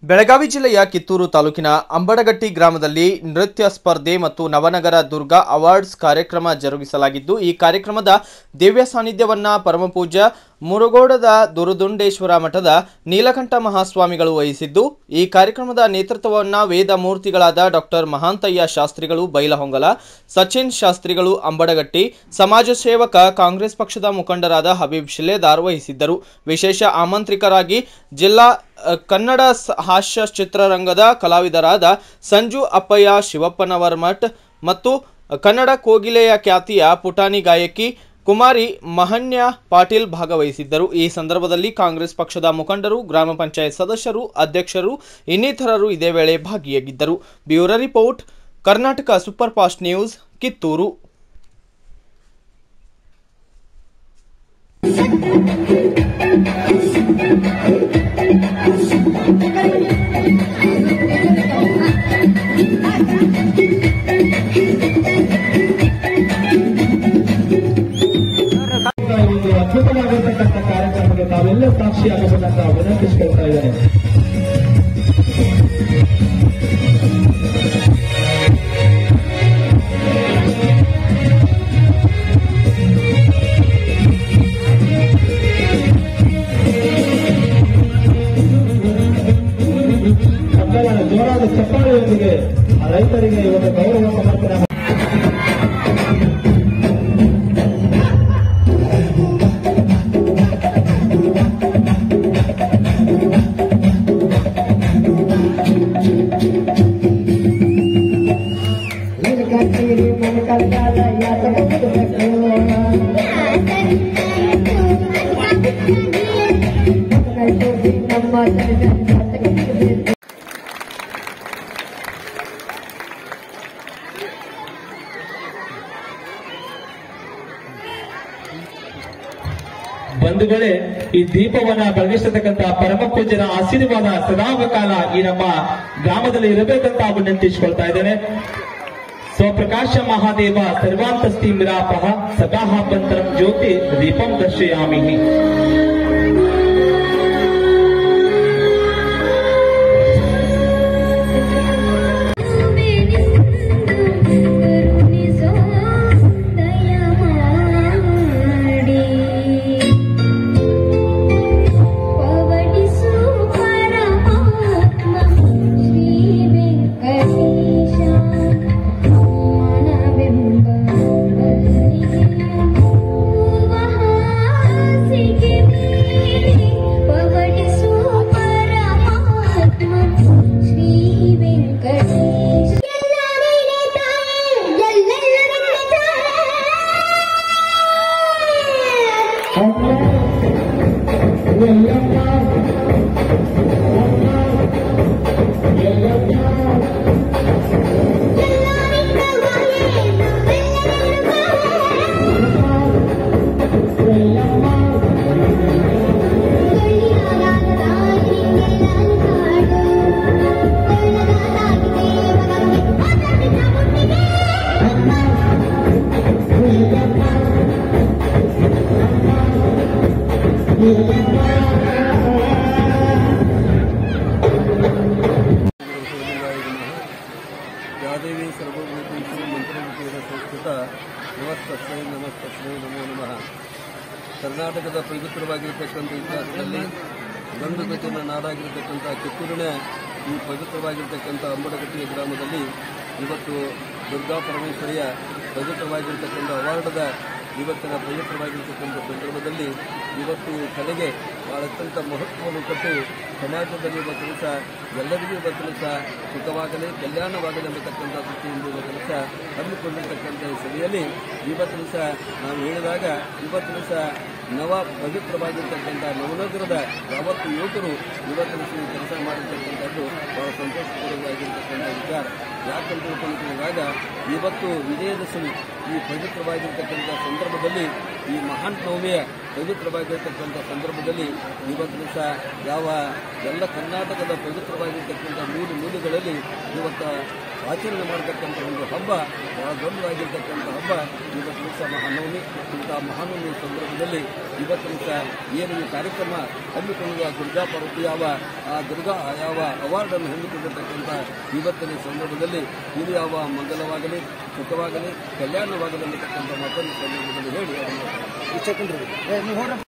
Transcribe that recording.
ಬೆಳಗಾವಿ ಜಿಲ್ಲೆಯ ಕಿತ್ತೂರು ತಾಲೂಕಿನ ಅಂಬಡಗಟ್ಟಿ ಗ್ರಾಮದಲ್ಲಿ ನೃತ್ಯ ಸ್ಪರ್ಧೆ ಮತ್ತು ನವನಗರ ದುರ್ಗಾ ಅವಾರ್ಡ್ಸ್ ಕಾರ್ಯಕ್ರಮ ಜರುಗಿಸಲಾಗಿದ್ದು ಈ ಕಾರ್ಯಕ್ರಮದ ದಿವ್ಯ ಸಾನ್ನಿಧ್ಯವನ್ನ ಪರಮಪೂಜ್ಯ ಮುರುಗೋಡದ ದುರುದುಂಡೇಶ್ವರ ಮಠದ ನೀಲಕಂಠ ಮಹಾಸ್ವಾಮಿಗಳು ವಹಿಸಿದ್ದು ಈ ಕಾರ್ಯಕ್ರಮದ ನೇತೃತ್ವವನ್ನ ವೇದ ಮೂರ್ತಿಗಳಾದ ಡಾಕ್ಟರ್ ಮಹಾಂತಯ್ಯ ಶಾಸ್ತ್ರಿಗಳು ಬೈಲಹೊಂಗಲ ಸಚಿನ್ ಶಾಸ್ತ್ರಿಗಳು ಅಂಬಡಗಟ್ಟಿ ಸಮಾಜ ಸೇವಕ ಕಾಂಗ್ರೆಸ್ ಪಕ್ಷದ ಮುಖಂಡರಾದ ಹಬೀಬ್ ಶಿಲೇದಾರ್ ವಹಿಸಿದ್ದರು ವಿಶೇಷ ಆಮಂತ್ರಿತರಾಗಿ ಜಿಲ್ಲಾ ಅ, ಕನ್ನಡ ಸ- ಹಾಸ್ಯ ಚಿತ್ರರಂಗದ ಕಲಾವಿದರಾದ ಸಂಜು ಅಪ್ಪಯ್ಯ ಶಿವಪ್ಪನವರ್ ಮಠ್ ಮತ್ತು ಕನ್ನಡ ಕೋಗಿಲೆಯ ಖ್ಯಾತಿಯ ಪುಟಾಣಿ ಗಾಯಕಿ ಕುಮಾರಿ ಮಹನ್ಯ ಪಾಟೀಲ್ ಭಾಗವಹಿಸಿದ್ದರು ಈ ಸಂದರ್ಭದಲ್ಲಿ ಕಾಂಗ್ರೆಸ್ ಪಕ್ಷದ ಮುಖಂಡರು ಗ್ರಾಮ ಪಂಚಾಯತ್ ಸದಸ್ಯರು ಅಧ್ಯಕ್ಷರು ಇನ್ನಿತರರು ಇದೇ ವೇಳೆ ಭಾಗಿಯಾಗಿದ್ದರು bureau report Karnataka super fast news Kittur ಈ ಒಂದು ಅದ್ಭುತವಾಗಿರ್ತಕ್ಕಂಥ ಕಾರ್ಯಕ್ರಮಕ್ಕೆ ತಾವೆಲ್ಲ ಸಾಕ್ಷಿಯಾಗಬೇಕಂತ ವಿನಂತಿಸ್ಕೊಳ್ತಾ ಇದ್ದೇನೆ ನಮ್ಮೆಲ್ಲರ ಜೋರಾದ ಚಪ್ಪಾಳೆಯೊಂದಿಗೆ ಆ ರೈತರಿಗೆ ಒಂದು ಗೌರವ ಸಮರ್ಪಣೆ ಬಂಧುಗಳೇ ಈ ದೀಪವನ್ನ ಬೆಳಗಿಸತಕ್ಕಂತ ಪರಮ ಪೂಜ್ಯರ ಆಶೀರ್ವಾದ ಸದಾಕಾಲ ಈ ನಮ್ಮ ಗ್ರಾಮದಲ್ಲಿ ಇರಬೇಕಂತ ವಿನಂತಿಸಿಕೊಳ್ತಾ ಇದ್ದೇನೆ ಸ್ವಪ್ರಕಾಶ ಮಹಾದೇವ ಸರ್ವಾಂತಸ್ತಿ ಮಿರಾಪಹ ಸದಾಹ ಬಂತರಂ ಜ್ಯೋತಿ ದೀಪಂ ದರ್ಶಯಾಮಿ ಕರುಣಿಸೋ ದಯಮಾಡಿ ಪವಡಿಸು ಪರಮಾತ್ಮ ಶ್ರೀ ವೆಂಕಟೇಶ ಮನವೆಂಬ ಹಾಸಿಗೆ ಮೇಲೆ ಪವಡಿಸು ಪರಮಾತ್ಮ ಶ್ರೀ ವೆಂಕಟೇಶ ಯಾದೇವಿ ಸರ್ವಭೂತೇಷು ಮಂತ್ರಮುಖೇನ ಸಂಸ್ಕೃತ ನಮಸ್ತಸ್ಮೈ ನಮಸ್ತಸ್ಮೈ ನಮೋ ನಮಃ ಕರ್ನಾಟಕದ ಪವಿತ್ರವಾಗಿರ್ತಕ್ಕಂಥ ಇತಿಹಾಸದಲ್ಲಿ ಗಂಡು ಬೆಟ್ಟಿನ ನಾಡಾಗಿರ್ತಕ್ಕಂಥ ಕಿತ್ತೂರಿನ ಈ ಪವಿತ್ರವಾಗಿರ್ತಕ್ಕಂಥ ಅಂಬಡಗಟ್ಟಿಯ ಗ್ರಾಮದಲ್ಲಿ ಇವತ್ತು ದುರ್ಗಾ ಪರಮೇಶ್ವರಿಯ ಪವಿತ್ರವಾಗಿರ್ತಕ್ಕಂಥ ಅವಾರ್ಡದ ಇವತ್ತಿನ ಪವಿತ್ರವಾಗಿರ್ತಕ್ಕಂಥ ಸಂದರ್ಭದಲ್ಲಿ ಇವತ್ತು ಕಲೆಗೆ ಬಹಳ ಅತ್ಯಂತ ಮಹತ್ವವನ್ನು ಕೊಟ್ಟು ಸಮಾಜದಲ್ಲಿ ಇವತ್ತು ದಿವಸ ಎಲ್ಲರಿಗೂ ಇವತ್ತು ದಿವಸ ಸುಖವಾಗಲಿ ಕಲ್ಯಾಣವಾಗಲಿ ಎಂಬತಕ್ಕಂಥ ದೃಷ್ಟಿಯಿಂದ ಇವತ್ತು ದಿವಸ ಹಮ್ಮಿಕೊಂಡಿರ್ತಕ್ಕಂಥ ಈ ಸಭೆಯಲ್ಲಿ ಇವತ್ತು ದಿವಸ ನಾವು ಹೇಳಿದಾಗ ಇವತ್ತು ದಿವಸ ನವ ಪವಿತ್ರವಾಗಿರ್ತಕ್ಕಂಥ ನವನಗರದ ಯಾವತ್ತು ಯುವಕರು ಇವತ್ತು ದಿವಸ ಈ ಕೆಲಸ ಮಾಡಿರ್ತಕ್ಕಂಥದ್ದು ಬಹಳ ಸಂತೋಷಪೂರ್ವವಾಗಿರ್ತಕ್ಕಂಥ ವಿಚಾರ ಯಾಕಂತ ತಿಳ್ಕೊಂಡಿರುವಾಗ ಇವತ್ತು ವಿಜಯದಶಮಿ ಈ ಪವಿತ್ರವಾಗಿರ್ತಕ್ಕಂಥ ಸಂದರ್ಭದಲ್ಲಿ ಈ ಮಹಾನ್ ನವಮಿಯ ಪವಿತ್ರವಾಗಿರ್ತಕ್ಕಂಥ ಸಂದರ್ಭದಲ್ಲಿ ಇವತ್ತು ದಿವಸ ಯಾವ ಎಲ್ಲ ಕರ್ನಾಟಕದ ಪವಿತ್ರವಾಗಿರ್ತಕ್ಕಂಥ ಮೂರು ಮೂಲೆಗಳಲ್ಲಿ ಇವತ್ತು ಆಚರಣೆ ಮಾಡತಕ್ಕಂಥ ಒಂದು ಹಬ್ಬ ಬಹಳ ದೊಡ್ಡದಾಗಿರ್ತಕ್ಕಂಥ ಹಬ್ಬ ಇವತ್ತು ದಿವಸ ಮಹಾನವಮಿ ಇಂಥ ಮಹಾನವಮಿ ಸಂದರ್ಭದಲ್ಲಿ ಇವತ್ತು ದಿವಸ ಏನು ಈ ಕಾರ್ಯಕ್ರಮ ಹಮ್ಮಿಕೊಳ್ಳುವ ದುರ್ಗಾ ಪಾರ್ವತಿ ಯಾವ ಆ ದುರ್ಗಾ ಯಾವ ಅವಾರ್ಡನ್ನು ಹಮ್ಮಿಕೊಂಡಿರ್ತಕ್ಕಂಥ ಇವತ್ತಿನ ಸಂದರ್ಭದಲ್ಲಿ ಇದು ಯಾವ ಮಂಗಲವಾಗಲಿ ಸುಖವಾಗಲಿ ಕಲ್ಯಾಣವಾಗಲಿ ಅಂತಕ್ಕಂಥ ಮಾತನ್ನು ಸಂದರ್ಭದಲ್ಲಿ ಹೇಳಿ ಅದನ್ನು